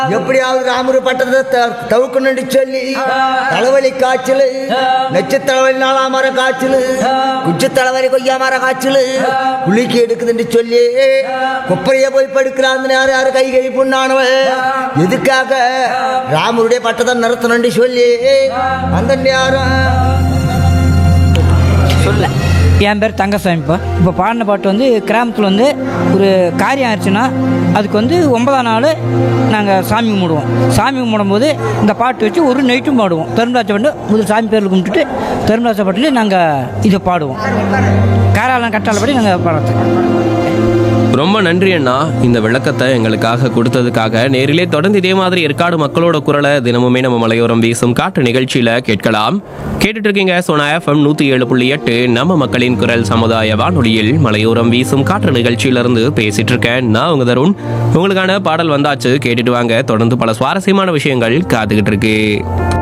எப்படியாவது ராமரு பட்டத்தை த- தவிர்க்கணும்னு சொல்லி தலைவலி காய்ச்சல் நச்சு தலைவலி நாலா மர காய்ச்சல் குச்சி தலைவலி கொய்யா மர காய்ச்சல் குளிக்கி எடுக்குதுன்னு சொல்லி கொப்பரைய போய் படுக்கிறான்னு யாரு யாரு கை கை புண்ணானவன் எதுக்காக ராமருடைய பட்டத்தை நிறுத்தணும்னு சொல்லி அந்த நேரம் சொல்ல என் பேர் தங்கசாமிப்பா இப்போ பாடின பாட்டு வந்து கிராமத்தில் வந்து ஒரு காரியம் ஆயிடுச்சுன்னா அதுக்கு வந்து ஒன்பதாம் நாள் நாங்கள் சாமி கும்பிடுவோம் சாமி கும்பிடும்போது இந்த பாட்டு வச்சு ஒரு நைட்டும் பாடுவோம் பெரும்ராஜ பாட்டு முதல் சாமி பேரில் கும்பிட்டுட்டு பெரும்ராஜ பாட்டில் நாங்கள் இதை பாடுவோம் காராளம் கட்டாளப்படி நாங்கள் பாடுறது ரொம்ப நன்றி அண்ணா இந்த விளக்கத்தை எங்களுக்காக கொடுத்ததுக்காக நேரிலே தொடர்ந்து இதே மாதிரி ஏற்காடு மக்களோட குரலை தினமுமே நம்ம மலையோரம் வீசும் காட்டு நிகழ்ச்சியில கேட்கலாம் கேட்டுட்டு இருக்கீங்க சோனா எஃப்எம் நூத்தி ஏழு புள்ளி எட்டு நம்ம மக்களின் குரல் சமுதாய வானொலியில் மலையோரம் வீசும் காற்று நிகழ்ச்சியிலிருந்து பேசிட்டு இருக்கேன் நான் உங்க தருண் உங்களுக்கான பாடல் வந்தாச்சு கேட்டுட்டு வாங்க தொடர்ந்து பல சுவாரஸ்யமான விஷயங்கள் காத்துக்கிட்டு இருக்கு